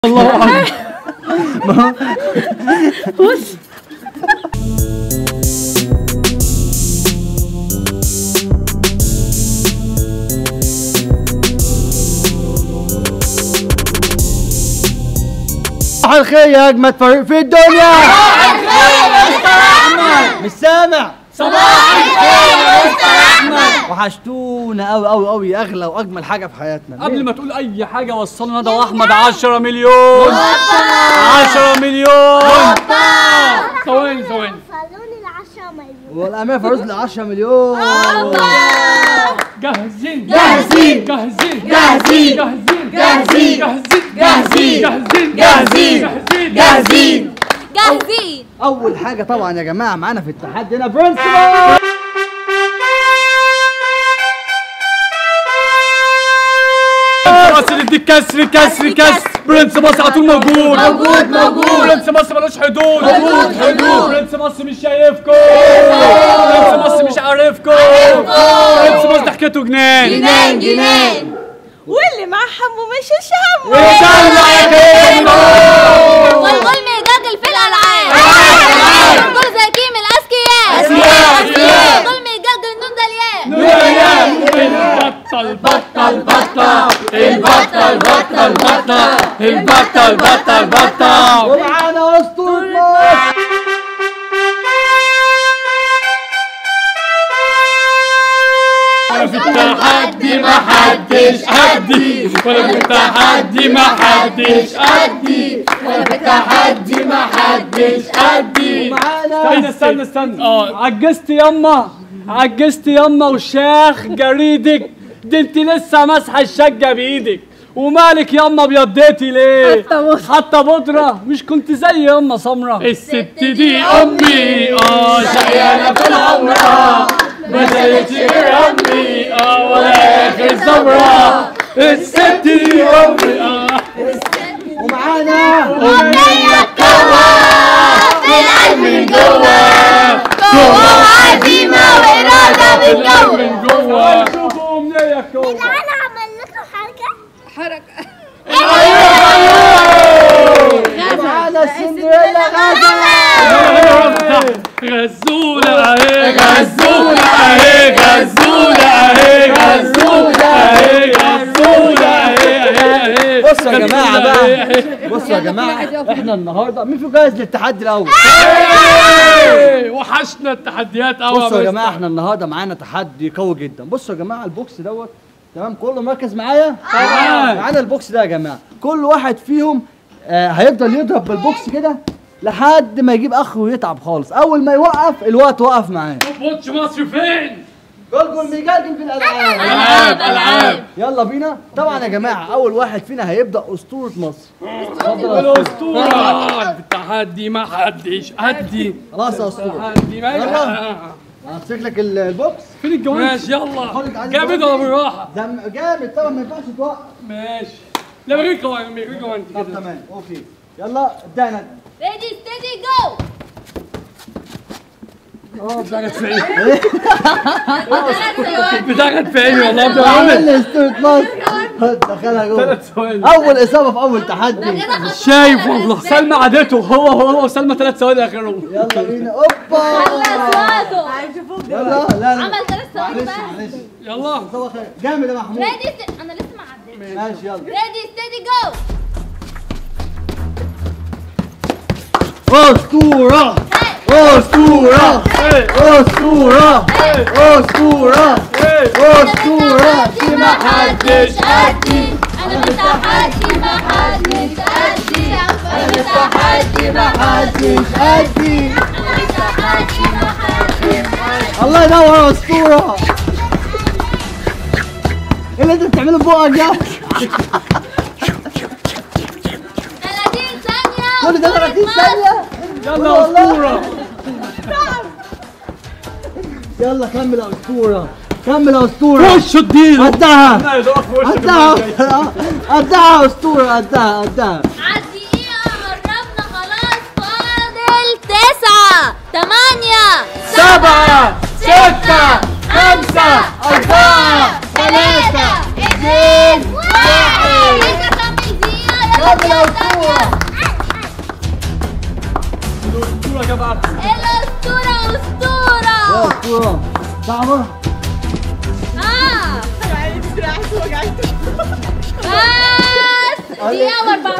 الله أكبر بص صباح الخير يا اجمد فريق في الدنيا مش سامع صباح الخير يا مستر احمد وحشتونا قوي قوي قوي اغلى واجمل حاجه في حياتنا قبل ما تقول اي حاجه وصلنا ندى واحمد 10 مليون 10 مليون ثواني ثواني خلوني العشرة ما يبقوا والامير فاروز ل 10 مليون جاهزين جاهزين. جاهزين جاهزين. جاهزين جاهزين. جاهزين جاهزين. جاهزين جاهزين. جاهزين جاهزين اول حاجه طبعا يا جماعه معانا في التحدي هنا برنسبل مصر يديك كسر كسر كسر برنس مصر على طول موجود موجود موجود برنس مصر ملوش حدود حدود حدود برنس مصر مش شايفكم برنس مصر مش عارفكم برنس مصر ضحكته جنان جنان جنان واللي مع حمو مش همه ويطلع يا كيمو والظلم يجادل في الالعاب دول زي كيم الاذكياء أذكياء، أذكياء. الظلم يجادل نون داليان البطل بطل بطل البطل بطل بطل البطل بطل بطل ومعانا اسطوره مصر ولا في التحدي ما حدش قدي ولا في التحدي ما حدش قدي ولا في التحدي ما حدش قدي معانا استنى استنى استنى اه عجزت يما عجزت يما وشاخ جريدك دي انت لسه ماسحه الشقه بايدك ومالك يما بيضيتي ليه؟ حتى بودرة مش كنت زي يما سمرة الست دي امي اه شقيانة طول عمرها ما زالتش غير امي اه ولا اخر سمرة الست دي امي اه ومعانا أمنية قوة في القلب من جوه قوة عزيمة وإرادة من القلب جوه من جوه شوفوا امنية جوه انا عمل لكم حاجه ومعانا السندريلا غدا غزولة اهي غزولة اهي غزولة اهي غزولة اهي غزولة اهي اهي بصوا يا جماعه بقى بصوا يا جماعه احنا النهارده مين فيكم جاهز للتحدي الاول اهي وحشنا التحديات قوي بصوا يا جماعه احنا النهارده معانا تحدي قوي جدا بصوا يا جماعه البوكس دوت تمام كله مركز معايا تمام. معانا البوكس ده يا جماعه كل واحد فيهم آه هيفضل يضرب بالبوكس كده لحد ما يجيب اخره ويتعب خالص اول ما يوقف الوقت وقف معاه ماتش مصر فين؟ جول جول ميجاجن في الالعاب العاب العاب يلا بينا طبعا يا جماعه اول واحد فينا هيبدا اسطوره مصر اتفضل يا أسطورة. الاسطورة التحدي ما حدش قدي خلاص يا اسطوره التحدي ما يلا. همسك لك ال- البوكس فين الجواز؟ ماشي يلا خالد عايز جامد جواز؟ ولا بالراحة؟ ده جامد طبعا ما ينفعش توقف ماشي لا بغير كمان بغير كمان طب كده تمام اوكي يلا ابدأنا ريدي ستيدي جو اه بتاعت في عيني بتاعت في عيني والله عمل بتعمل لي اسطوره مصر دخلها جوه ثلاث ثواني اول اصابه في اول تحدي مش شايف والله سلمى عادته هو هو هو وسلمى ثلاث ثواني اخرهم يلا بينا اوبا خلص يلا لا لا عمل ثلاث ثواني معلش بس معلش يلا إصابة خير. جامد يا محمود ريدي ست... انا لسه ما عدتش ماشي يلا ريدي ستيدي جو اسطوره اسطوره اسطوره اسطوره اسطوره دي ما حدش قدي انا بالتحدي ما حدش قدي انا بالتحدي ما محدش قدي انا بالتحدي ما حدش قدي الله ينور يا اسطوره ايه اللي انت بتعمله ببقك ده 30 ثانية كل ده 30 ثانيه يلا يا اسطوره يلا كمل يا اسطوره كمل يا اسطوره وش اديله قدها لا يضرب في وشك قدها قدها يا اسطوره قدها قدها على الدقيقة قربنا خلاص فاضل تسعة تمانية سبعة ستة خمسة أربعة ثلاثة اثنين واحد لسه كمل دقيقة يلا الاسطوره جاب احسن الأسطورة يا أسطورة اسطوره صعبه اه بس دقيقة وأربعة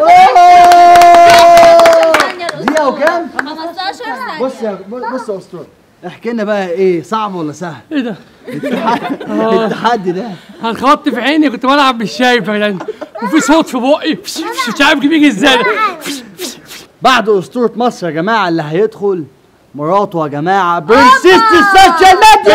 دقيقه وكام 15 ثانية بص يا بص يا اسطوره احكي لنا بقى ايه صعب ولا سهل ايه ده؟ التحدي ده هنخبط في عيني كنت بلعب مش شايف يعني وفي صوت في بقي مش عارف بيجي ازاي بعد اسطوره مصر يا جماعه اللي هيدخل مراته يا جماعه برنسيس السوشيال ميديا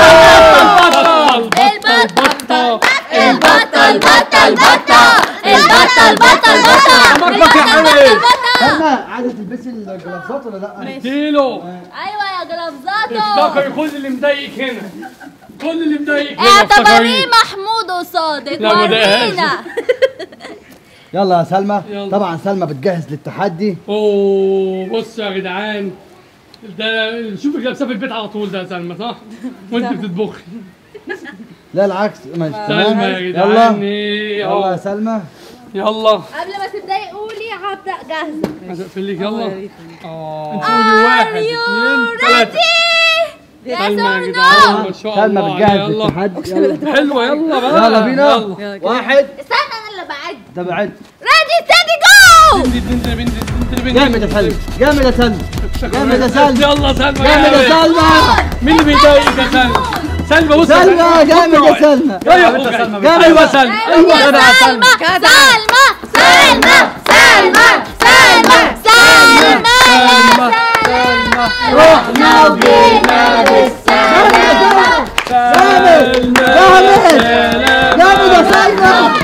البطل بطل البطل بطل بطل البطل بطل بطل مربك يا حبيبي. بطل سلمى عايزه تلبسي الجلافزات ولا لا؟ اديله ايوه يا جلافزاتو افتكر كل اللي مضايقك هنا كل اللي مضايقك هنا اعتبريه افتكريه محمود قصادك لا، ما ضايقهاش. ورينا يلا يا سلمى يلا. طبعا سلمى بتجهز للتحدي اوه بص يا جدعان ده نشوفك لابسه في البيت على طول ده يا سلمى صح؟ وانت بتطبخي لا العكس ماشي سلمى يا يلا جدعان يلا يا اهو سلمى يلا قبل ما تبداي قولي هبدا جاهزه هتقفل لك يلا اه انت قولي واحد اثنين ثلاثة يا سلمى يا سمنو جدعان ما شاء سلمى الله بتجهز عليها، يلا للتحدي يلا حلوة يلا بقى يلا بينا يلا واحد استنى انا اللي بعد طب عد ريدي ستيدي جو بنت بنت بنت بنت بنت جامد يا سلمى جامد يا سلمى جامد يا سلمى يلا سلمى جامد يا سلمى مين اللي بيضايقك يا سلمى؟ سلمى بص سلمى جامد يا سلمى ايوه سلمى ايوه سلمى ايوه جدع سلمى سلمى سلمى سلمى سلمى سلمى سلمى سلمى رحنا وجينا بالسلامة جامد جامد جامد يا سلمى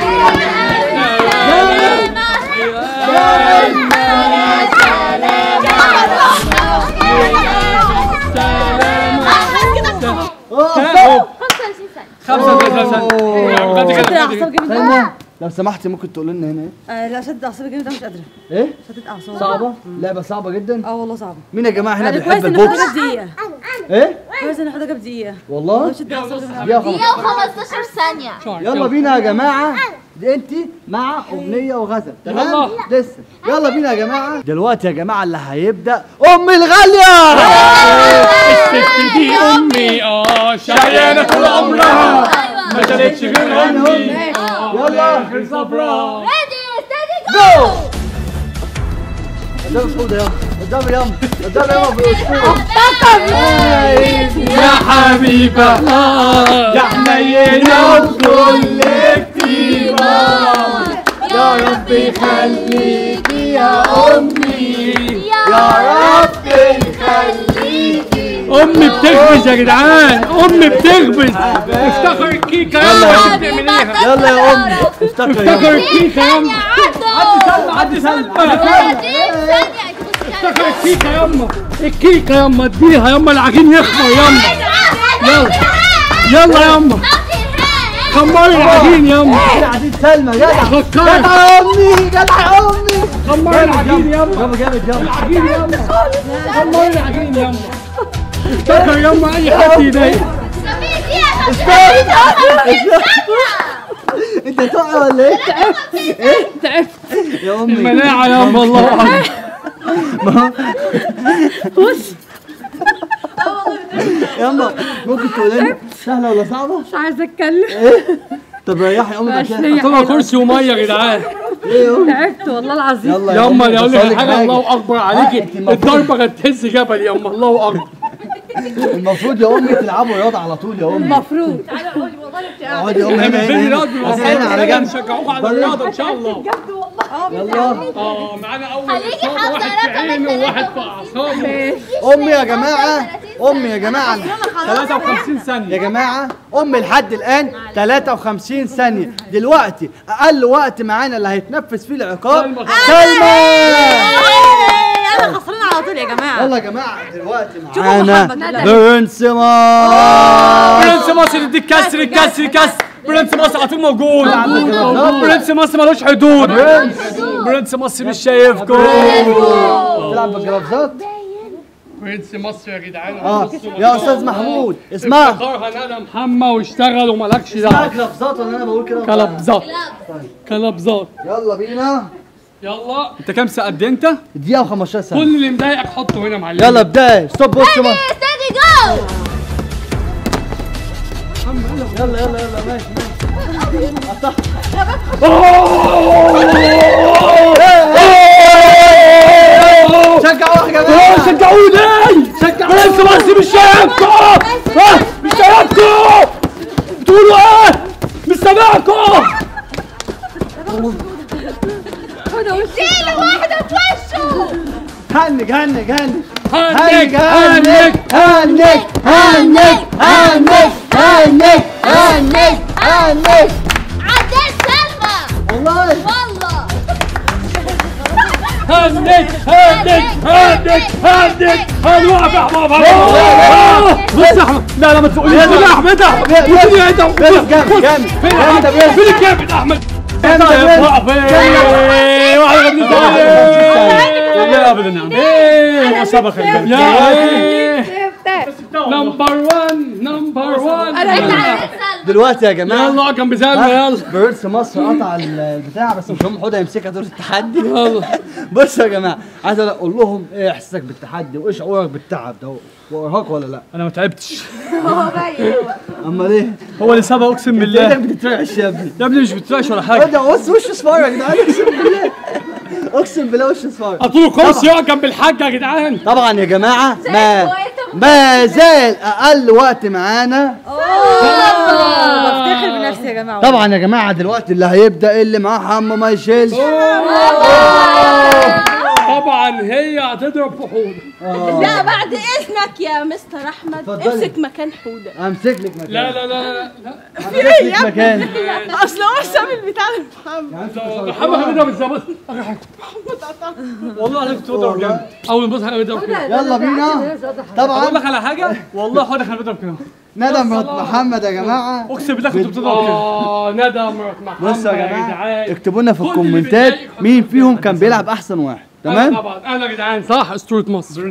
أوه، خمسة ثلاثة غادي كده غادي كده. سلمى لو سمحتي ممكن تقول لنا هنا آه لا شدت اعصابي جامد أنا مش قادره ايه ايه شدت اعصابي صعبة لعبة صعبة جدا اه والله صعبه مين يا جماعة هنا يعني بيحب كويس ان البوكس حضرتك دقيقه ايه كويس ان حضرتك بدقيقه والله شدت اعصابي جامد دقيقة وخمسة. دقيقة و15 ثانية يلا بينا يا جماعة دي انت مع اغنية وغزل تمام يلا. لسه يلا بينا يا جماعة دلوقتي يا جماعة اللي هيبدأ امي الغالية الست دي امي اه شقيانة طول عمرها ما شالتش غير امي يلا غير صبرها ريدي ستيدي جو قدام الفوضى يلا قدام يلا قدام يلا بالاسطورة يا حبيبة يا حنينة وكل كتيبة يا رب يخليكي يا امي يا رب يخليكي امي بتخبز يا جدعان امي بتخبز افتكر الكيكة يلا انت بتعمليها يلا يا امي افتكري افتكر يلا. الكيكة يلا عدوا عدي سلمى 30 ثانية افتكر الكيكة يما الكيكة يما اديها يما العجين يخمر يما يلا يلا يما خمري العجين يما كده عديد سلمى جدع فكري جدع يا امي جدع يا امي خمري العجين يما يلا جامد يلا العجين يما خمري العجين يما افتكر يما اي حد يضايق انت تقع ولا ايه؟ ايه؟ تعبت يا امي المناعة يما الله اكبر يلا ممكن تقول لنا سهله ولا صعبه؟ مش عايزه اتكلم طب ريحي امي ماشي. مكانك طلع كرسي ومية يا جدعان ايه يا امي؟ تعبت والله العظيم يلا يما انا اقول لك بصلك حاجة الله اكبر عليكي انت المفروض- الضربة كانت تهز جبل يما الله اكبر المفروض يا امي تلعبوا رياضه على طول يا امي المفروض اقعدي يا امي احنا هنا بنفيد هنا رياضة هنا بس هنا على جنب نشجعوكم على الرياضة ان شاء الله يلا اه معانا اول خليكي إصابة، حافظة واحد في رقم عينه وواحد في اعصابه امي يا جماعه امي يا جماعه 53 ثانية يا جماعه امي لحد الان 53 ثانيه دلوقتي اقل وقت معانا اللي هيتنفس فيه العقاب سلمى. سلمى انا خسرانه على طول يا جماعه يلا يا جماعه دلوقتي شوفوا معانا محمد لا. برنس مار برنس مصر يديك كسر كسر كسر برنس مصر على طول موجود موجود. برنس مصر ملوش حدود برنس مصر مش شايفكم تلعب بالجرافزات برنس مصر يا جدعان اه يا استاذ محمود اسمع افتكرها انا محمد واشتغل ومالكش اسمها دعوه جرافزات ولا انا بقول كده كلبزات كلبزات يلا بينا يلا انت كام ساعه قد انت دقيقه و15 كل ثانيه اللي مضايقك حطه هنا معلم يلا بدايه ستوب واتش مصر استدي جو يلا يلا يلا ماشي ماشي شجعوا يا جماعه شجعوني شجعوني لسه ما سيب الشبكه مش شايفكم بتقولوا ايه مش سامعكم اديله واحدة في وشه هنج هنج هنج هنك هنج هنك هنج هنج هنج هنج هنج هنج عدال سلمى والله والله هنك هنك هنك هنك هنوقف يا احمد هنوقف. بص يا احمد لا لا ما تقوليش كده يا احمد احمد قول لي انت بيرس جامد جامد فين جامد يا احمد بيرس فين الجامد احمد جامد يا بيرس واحد غير لا ابدا يا عم ايه سبق يا ايه نمبر 1 نمبر 1 دلوقتي يا جماعه يلا كان بيسالنا يلا بيرس مصر قطع البتاع بس مش هم حوده يمسكها دور التحدي يلا بصوا يا جماعه عايز اقول لهم ايه احساسك بالتحدي وايه شعورك بالتعب ده وارهاق ولا لا انا ما تعبتش امال ايه هو اللي سبق اقسم ايدك بالله بتترعش يا ابني يا ابني مش بتفرقش ولا ايه حاجه ده بص وشه اصفر يا جدعان اقسم بالله اقسم بالله وشه اصفر قلت له كرسي يقعد جنب الحاج يا جدعان طبعا يا جماعه ما ما زال اقل وقت معانا بفتخر بنفسي يا جماعه طبعا يا جماعه دلوقتي اللي هيبدا اللي معاه حمو ما يشيلش طبعا هي هتضرب في حوضه لا بعد اذنك يا مستر احمد اتفضلي. امسك مكان حوده امسك لك مكان لا لا لا لا امسك لك مكان اصل هو ساب البتاع لمحمد لا محمد هيضرب بالظبط والله انا كنت بضرب جامد اول ما بصحى انا بضرب كده يلا بينا اقول طبعا لك على حاجه والله حوضك انا بضرب كده ندى مرات محمد يا جماعه اقسم بالله كنت بتضرب كده اه ندى مرات محمد بصوا يا جماعه جدعان اكتبوا لنا في كل اللي الكومنتات بيضايق مين فيهم كان بيلعب احسن واحد أنا تمام طبعا انا يا جدعان صح اسطوره مصر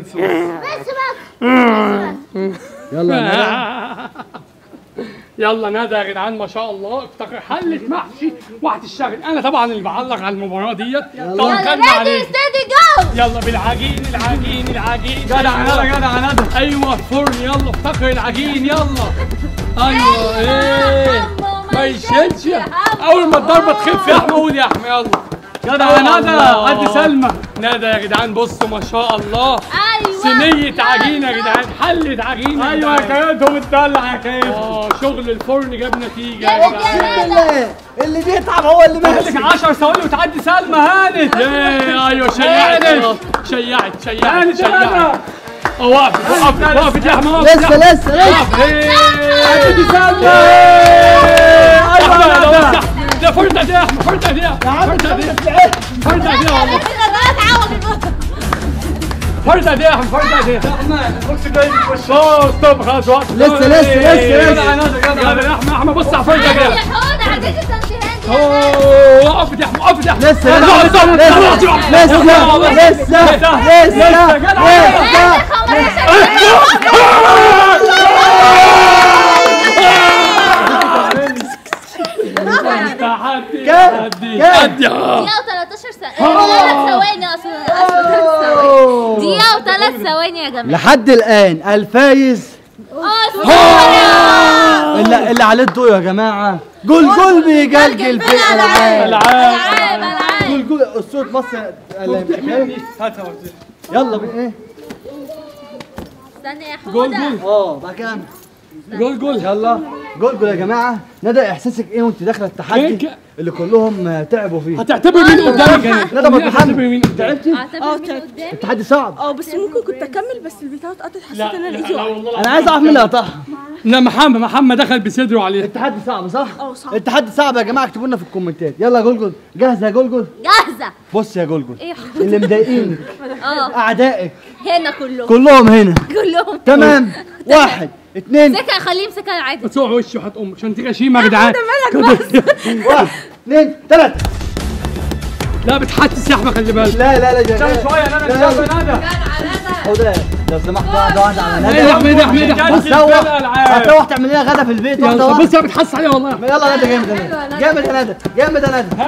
يلا يا ندى يلا ندى يا جدعان ما شاء الله افتكر حلة محشي واحد الشغل انا طبعا اللي بعلق على المباراه ديت توكلنا ريدي عليه استدي جو يلا بالعجين العجين العجين جدع ندى جدع ندى ايوه الفرن يلا افتكر العجين يلا ايوه ايه ما يشيلش اول ما الضربه تخف يا احمد قول يا احمد يلا جدع يا ندى قد سلمى ندى يا جدعان بصوا ما شاء الله ايوه صينية عجين يا جدعان حلة عجين ايوه يا كيادهم اتدلع يا كياد اه شغل الفرن جاب نتيجة يا جدعان اللي, اللي بيتعب هو اللي لك ماسك 10 ثواني وتعدي سلمى هانت ايه ايوه شيعت خلاص. شيعت شيعت شيعت اه وقفت وقفت وقفت يا احمد وقفت لسه لسه لسه عدي سلمى احمد ده فرده دي يا احمد فرده دي فرده دي فرده دي والله فرده دي يا احمد فرده دي ستوب ستوب خلاص وقف لسه، لسه، لسه، جدع يا ندى، جدع يا احمد احمد بص على فرده دي يا حوده عديت السنتين اوه وقفت يا احمد وقفت يا احمد لسه لسه لسه لسه لسه لسه تحدي كام؟ تحدي كام؟ تحدي آه. دقيقة و13 ثانية ثلاث ثواني اصلا اصلا ثلاث ثواني دقيقة وثلاث ثواني يا جماعة لحد الان الفايز اسطورة اللي, اللي عليه الضوء يا جماعه جول جول بيجلجل في الالعاب العاب العاب العاب جول جول اسطوره مصر اللي- هاتها يلا بينا ايه استنى يا جول حودة جول اه بعد كده جول جول يلا جول جول يا جماعه ندى احساسك ايه وانت داخله التحدي إيه؟ اللي كلهم آه، تعبوا فيه هتعتبر مين قدامك يعني ندى ابو محمد هتعتبر مين قدامك تعبتي اعتبر مين قدامي التحدي صعب اه بس ممكن كنت اكمل بس البتاع اتقطعت حسيت لا ان انا لا ايدي لا وقعت والله انا عايز اعرف مين اللي قطعها لا محمد محمد دخل بصدره عليه التحدي صعب صح؟ اه صعب التحدي صعب يا جماعه اكتبوا لنا في الكومنتات يلا يا جولجول جاهزه يا جولجول جاهزة بص يا جولجول ايه يا حودة اللي مضايقينك اه اعدائك هنا كلهم كلهم هنا كلهم تمام واحد اتنين سكة خليه يمسكها عادي بتوع وشه هات امك عشان تيجي غشيمه يا جدعان واحد اتنين تلاته لا بتحتس يا احمد خلي بالك لا لا لا جاي شويه ندى لا، شويه ندى حوده لو سمحت واحده واحده على ايه يا احمد يا احمد ندى بص هتروح الالعاب هتروح تعمل لنا غدا في البيت واحده يلا واحده بص يا بتحس عليها والله يلا ندى جامد يا ندى جامد يا ندى جامد يا ندى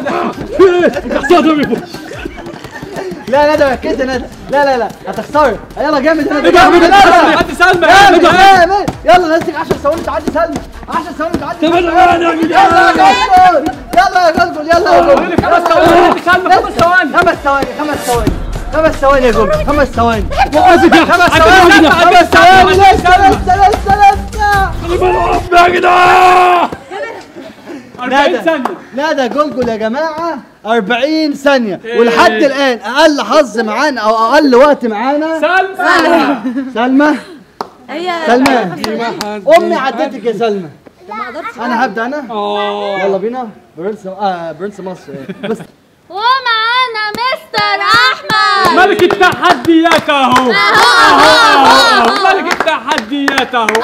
لا ندى ركزت يا ندى لا لا لا هتخسري يلا جامد يا ندى جامد يا ندى عدي سلمى جامد جامد يلا نسيك 10 ثواني تعدي سلمى 10 ثواني تعدي طب سلمى. انا انا يلا يا جلجل يلا يا جلجل يلا يا جلجل خمس ثواني سلمى خمس ثواني خمس ثواني خمس ثواني خمس ثواني يا جلجل خمس ثواني وقفت يا خمس عدي ثواني سلمى، عدي خمس سلمى. ثواني لسه لسه لسه يا جدعان 40 ندى ثانية ندى جلجل يا جماعة 40 ثانية إيه. ولحد الآن أقل حظ معانا أو أقل وقت معانا سلمى سلمى هي سلمى أمي عدتك يا سلمى أنا هبدأ أنا اه يلا بينا برنس آه برنس مصر إيه. بس ومعانا مستر احمد ملك التحديات اهو اهو ملك التحديات اهو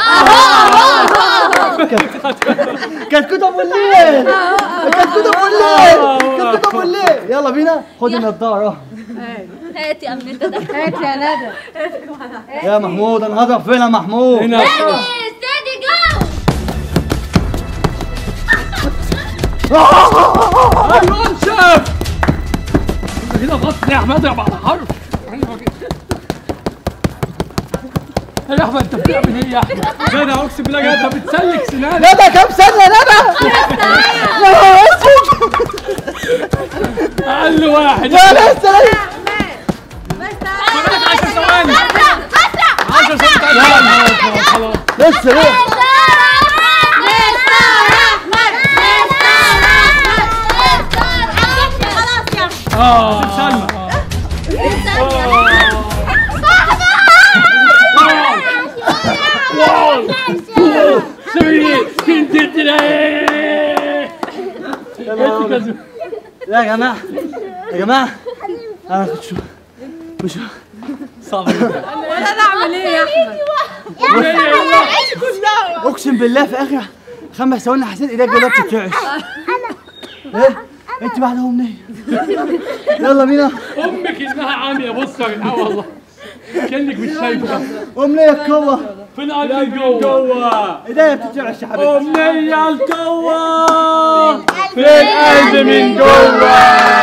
كانت كتب والليل كانت كتب والليل كانت كتب والليل يلا بينا خد النضارة هات يا امنيتا ده هات يا ندى يا محمود أنا هضرب فين يا محمود هنا ستيدي جو ايوه انشف انت كده غلط يا احمد يا بعد حرف يا احمد انت بتعمل ايه يا احمد؟ ده انا اقسم بالله جاي انت بتسلك سنانك ندى كام ثانية ندى يا نهار أسود اقل واحد لا لسه لسه 10 ثواني 10 ثواني خلاص لسه لسه اه سلمى سوري كنت تلاقي يا جماعة يا جماعة أنا كنت شو مش صعب انا اعمل ايه يا احمد أقسم بالله في آخر خمس ثواني حسيت إيديا جلت تترعش إيه؟ أنت بعد أمنية يلا بينا امك انها عاميه بص يا جدعان والله كانك مش شايفه أمنية القوة في القلب من جوه إيديا بتترعش يا حبيبي امنيه القوه في القلب من جوه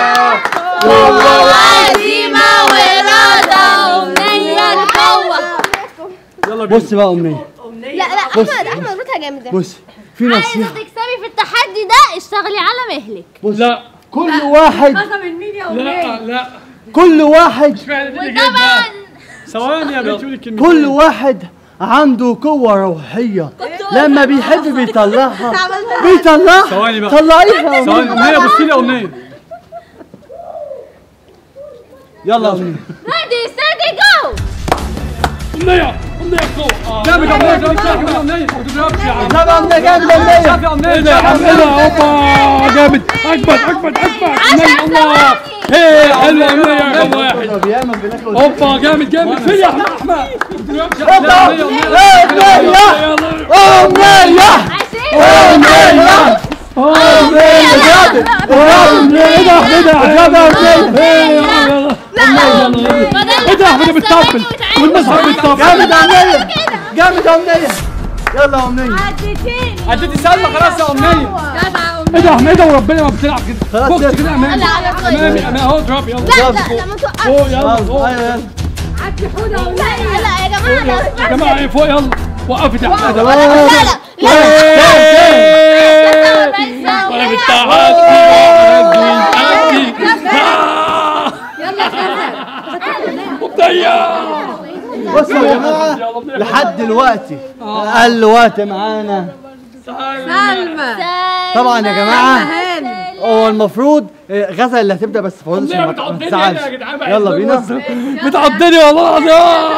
عزيمة وإرادة أمنية القوة يلا بينا بص بقى أمنية لا لا احمد احمد روتها جامده بص في عايزة نصيحة تكسبي في التحدي ده اشتغلي على مهلك بص لا كل واحد قسم المين يا لا ولاد لا كل واحد اشمعنى دي اللي وطبعا جايبها ثواني يا بنت قولي كلمتين كل واحد عنده قوة روحية لما بيحب بيطلعها بيطلعها ثواني بقى. طلعيها يا ثواني أمنية. امنيه بصي لي يا امنيه يلا يا أمنية ريدي ستيدي جو امنيه امنيه القوه جامد يا امنيه جامد يا امنيه ما تضربش يا عم لا يا أمنية جامد يا أمنية شاف يا امنيه ايه ده يا عم ايه ده هوبا جامد اكبر اكبر اكبر امنيه الله ايه حلوه امنيه رقم واحد طب ياما بناكل هوبا جامد جامد فين يا احمد احمد ما تضربش يا هوبا. أمنية، أمنية. إيه، أمنية. يلا. أمنية أمنية أمنية جامد ايه ده احمد ده جامد ايه يلا ايه ده احمد بتطبل والمسحب بتطبل جامد يا أمنية جامد يا أمنية يلا يا أمنية عديتي سلمى خلاص يا امنيه جدع ايه ده احمد وربنا ما بتلعب كده خلاص فوق يلا. كده امامي لا على طول امامي امامي اهو اضرب يلا لا لا لا ما توقفش فوق يلا يلا فوق أيوة، يلا عدي حوده لا لا يا جماعه لا يا جماعه ايه فوق يلا وقفت يا احمد لا لا لا وانا بالتحدي مضيع بصوا يا جماعة لحد دلوقتي أقل وقت معانا سلمى طبعا يا جماعة هاني هو المفروض آه، غزل اللي هتبدأ بس فوزش ليه ما بتعضني تزعلش يا جدعان بقى يلا بينا بتعضني والله العظيم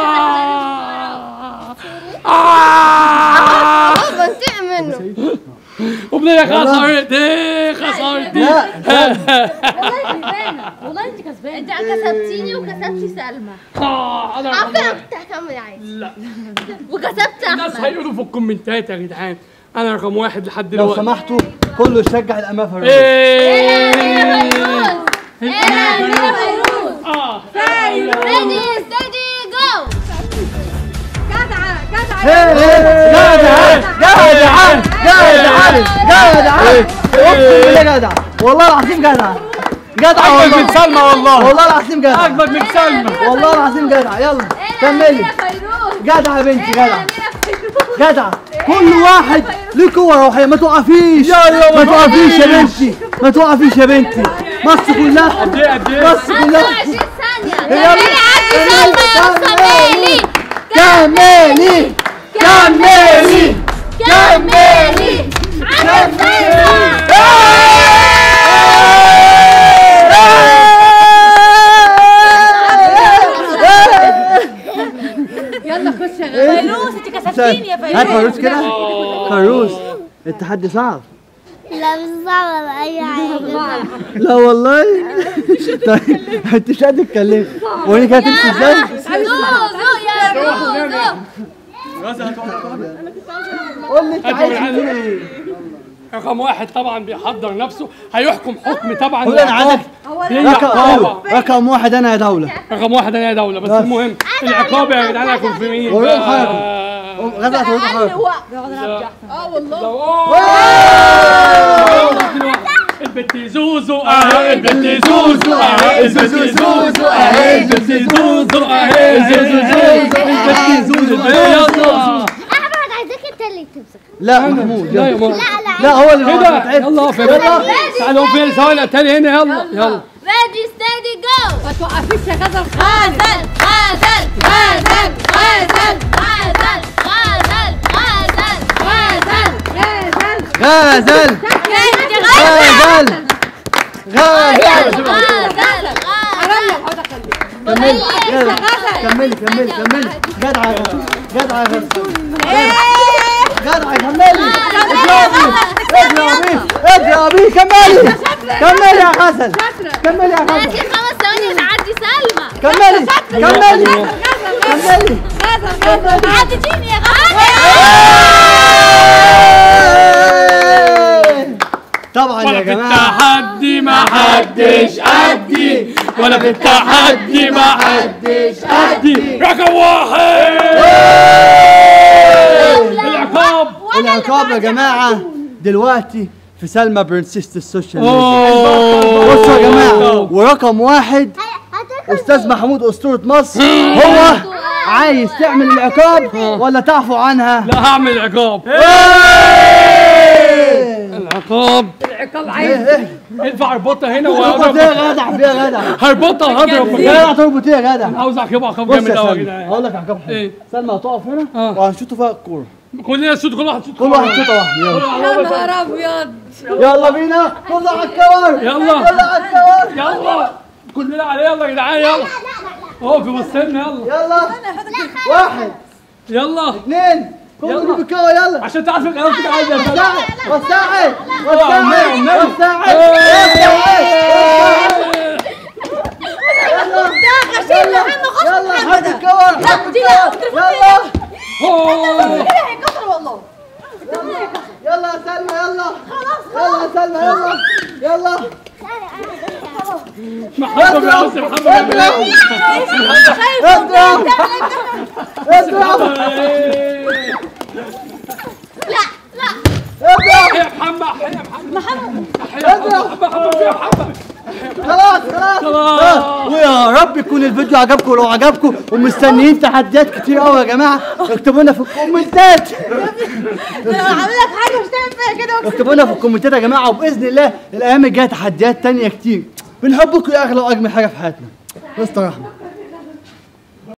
آه. بنتقم منه أمنية خسرت ايه خسرت لا والله انت كسبانة انت كسبتيني وكسبتي سلمى آه، انا عارفه انا رقم كنت هكمل عادي لا وكسبت الناس احمد هيقولوا في الكومنتات يا جدعان انا رقم واحد لحد لو دلوقتي سمحتوا كله يشجع الأمام في الرجل ايه فيروز اه ريدي ستيدي جو اقسم بالله جدع والله العظيم جدع جدع اجمد من والله سلمى والله والله العظيم جدع اجمد من سلمى والله العظيم جدع يلا كملي جدع يا بنتي جدع جدع كل واحد ليه قوة روحية ما توقفيش يلا ما ما توقفيش يا توقفيش. بنتي ما توقفيش يا بنتي مصر كلها قد ايه قد ايه مصر كلها 25 ثانية يلا. كملي عدي سلمى يا كملي صمالي كملي كملي عدي سلمى يلا خش يا غالي فيروز انت كسفتيني يا هات فيروز فيروز كده فيروز التحدي صعب لا مش صعبة ولا أي حاجة لا والله طيب انت مش قادر تتكلمي وانا كده تمشي ازاي؟ زو زو يا زو قول لي انت هاتوا عايز من تقول عندي. ايه؟ رقم واحد طبعا بيحضر نفسه هيحكم حكم طبعا قول انا العقاب. عايزك ينجح رقم طبعا رقم واحد انا يا دولة رقم واحد انا يا دوله بس المهم العقاب يا جدعان هيكون في مين قول لهم بقى؟ حاجة. غزة هتقول حاجة اه والله البت زوزو اهي البت زوزو اهي البت زوزو اهي البت زوزو اهي البت زوزو يلا أحمد عايزاك أنت اللي تمسك لا محمود لا يا يلا. ماما لا لا لا هو اللي كده تعبت. يلا في يلا. تعالوا فين ثواني تاني هنا يلا يلا ريدي ستيدي جو ما توقفيش يا غزل غزل غزل غزل غزل غزل غزل غزل غزل غازل ريدي غازل غازل غزل غزل كملي يلا. كملي كملي كملي جدع يا غزل جدع يا غزل جدع كملي اضربي اضربي اضربي كملي كملي يا غزل كملي يا غزل لكن خمس ثواني تعدي سلمى كملي كملي كملي عدتيني يا غزل طبعا يا ولا في جماعه التحدي ما حدش قدي ولا في التحدي ما حدش قدي رقم واحد العقاب العقاب يا جماعه دلوقتي في سلمى برنسيست السوشيال ميديا أوه. بصوا يا جماعه ورقم واحد استاذ محمود اسطوره مصر هو عايز تعمل العقاب ولا تعفو عنها لا هعمل العقاب العقاب العقاب عايز ارفع اربطها هنا تربط ايه وهضرب يا جدع في ايه يا جدع هربطها وهضرب يا جدع تربط ايه يا جدع عاوز اعقب عقاب بص جامد يا قوي يا سلمى جدعان هقول لك عقاب حلو ايه سلمى هتقف هنا آه. وهنشوط فيها الكوره كلنا نشوط كل واحد يشوط كل واحد شوطه واحده يلا يا نهار ابيض يلا بينا كله على الكور يلا. كله على الكور يلا كلنا عليه يلا يا جدعان يلا اهو في وسطنا يلا يلا واحد يلا اثنين كله يلا. يجيب الكور يلا عشان تعرف القناه كده عايزه يا سلام. وسعي وسعي آه، وسعي النبي. وسعي وسعي يلا يلا حط الكور حط الكور يلا أوه. يلا يا سلمى يلا يلا يا سلمى يلا يلا محمد يا أوسي محمد يا بلال. اضرب اضرب اضرب يا محمد يا محمد اضرب محمد يا محمد خلاص خلاص خلاص. ويا رب يكون الفيديو عجبكم ولو عجبكم ومستنيين تحديات كتير قوي يا جماعه اكتبوا لنا في الكومنتات انا هعمل لك حاجه مش تعمل فيها كده اكتبوا لنا في الكومنتات يا جماعه وباذن الله الايام الجايه تحديات تانية كتير بنحبكم يا اغلى واجمل حاجه في حياتنا مستر احمد